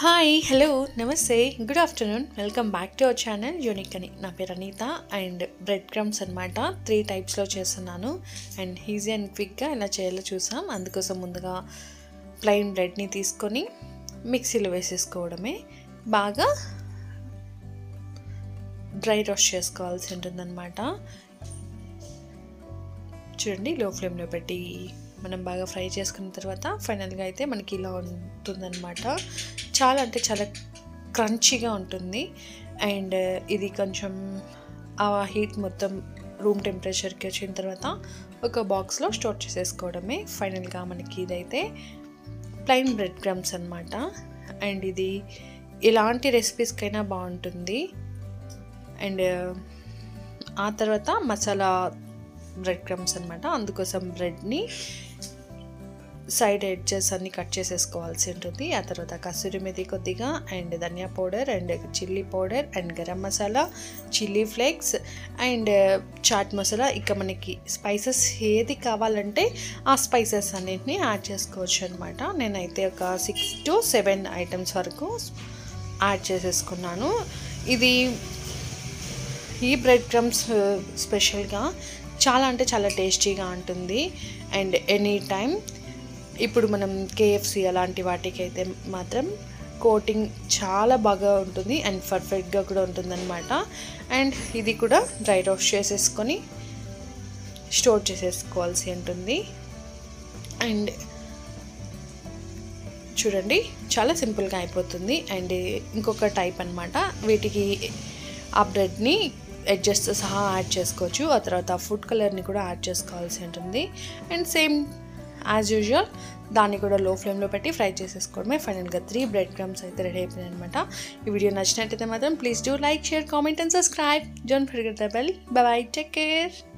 hi hello నమస్తే good afternoon welcome back to our channel Unique అని నా పేరు అనిత అండ్ బ్రెడ్ క్రమ్స్ అనమాట త్రీ టైప్స్లో చేస్తున్నాను అండ్ ఈజీ అండ్ క్విక్గా ఎలా చేయాలో చూసాం అందుకోసం ముందుగా ప్లెయిన్ బ్రెడ్ని తీసుకొని మిక్సీలో వేసేసుకోవడమే బాగా డ్రై రోస్ట్ చేసుకోవాల్సి ఉంటుందన్నమాట చూడండి లో ఫ్లేమ్లో పెట్టి మనం బాగా ఫ్రై చేసుకున్న తర్వాత ఫైనల్గా అయితే మనకి ఇలా ఉంటుందన్నమాట చాలా అంటే చాలా క్రంచీగా ఉంటుంది అండ్ ఇది కొంచెం ఆ హీట్ మొత్తం రూమ్ టెంపరేచర్కి వచ్చిన తర్వాత ఒక బాక్స్లో స్టోర్ చేసేసుకోవడమే ఫైనల్గా మనకి ఇదైతే ప్లెయిన్ బ్రెడ్ క్రమ్స్ అనమాట అండ్ ఇది ఎలాంటి రెసిపీస్కైనా బాగుంటుంది అండ్ ఆ తర్వాత మసాలా బ్రెడ్ క్రమ్స్ అనమాట అందుకోసం బ్రెడ్ని సైడ్ ఎడ్జెస్ అన్ని కట్ చేసేసుకోవాల్సి ఉంటుంది ఆ తర్వాత కసూరి మెతి కొద్దిగా and dhaniya powder and chilli powder and garam masala chilli flakes and chaat masala ఇక మనకి స్పైసెస్ ఏది కావాలంటే ఆ స్పైసెస్ అన్నిటిని యాడ్ చేసుకోవచ్చు అనమాట నేనైతే ఒక సిక్స్ టు సెవెన్ ఐటమ్స్ వరకు యాడ్ చేసేసుకున్నాను ఇది ఈ బ్రెడ్ క్రమ్స్ స్పెషల్గా చాలా అంటే చాలా టేస్టీగా ఉంటుంది అండ్ ఎనీ టైం ఇప్పుడు మనం కేఎఫ్సి అలాంటి వాటికి అయితే మాత్రం కోటింగ్ చాలా బాగా ఉంటుంది అండ్ పర్ఫెక్ట్గా కూడా ఉంటుందన్నమాట అండ్ ఇది కూడా డ్రై రోస్ట్ చేసేసుకొని స్టోర్ చేసేసుకోవాల్సి ఉంటుంది అండ్ చూడండి చాలా సింపుల్గా అయిపోతుంది అండ్ ఇంకొక టైప్ అనమాట వీటికి ఆ బ్రెడ్ని ఎడ్జస్ట్ సహా యాడ్ చేసుకోవచ్చు ఆ తర్వాత ఫుడ్ కలర్ని కూడా యాడ్ చేసుకోవాల్సి ఉంటుంది అండ్ సేమ్ యాజ్ యూజువల్ దాన్ని కూడా లో ఫ్లేమ్లో పెట్టి ఫ్రై చేసేసుకోవడమే ఫైనల్గా త్రీ బ్రెడ్ క్రమ్స్ అయితే రెడీ అయిపోయినాయి అనమాట ఈ వీడియో నచ్చినట్టయితే మాత్రం please do like share comment and subscribe జోన్ forget the bell bye take care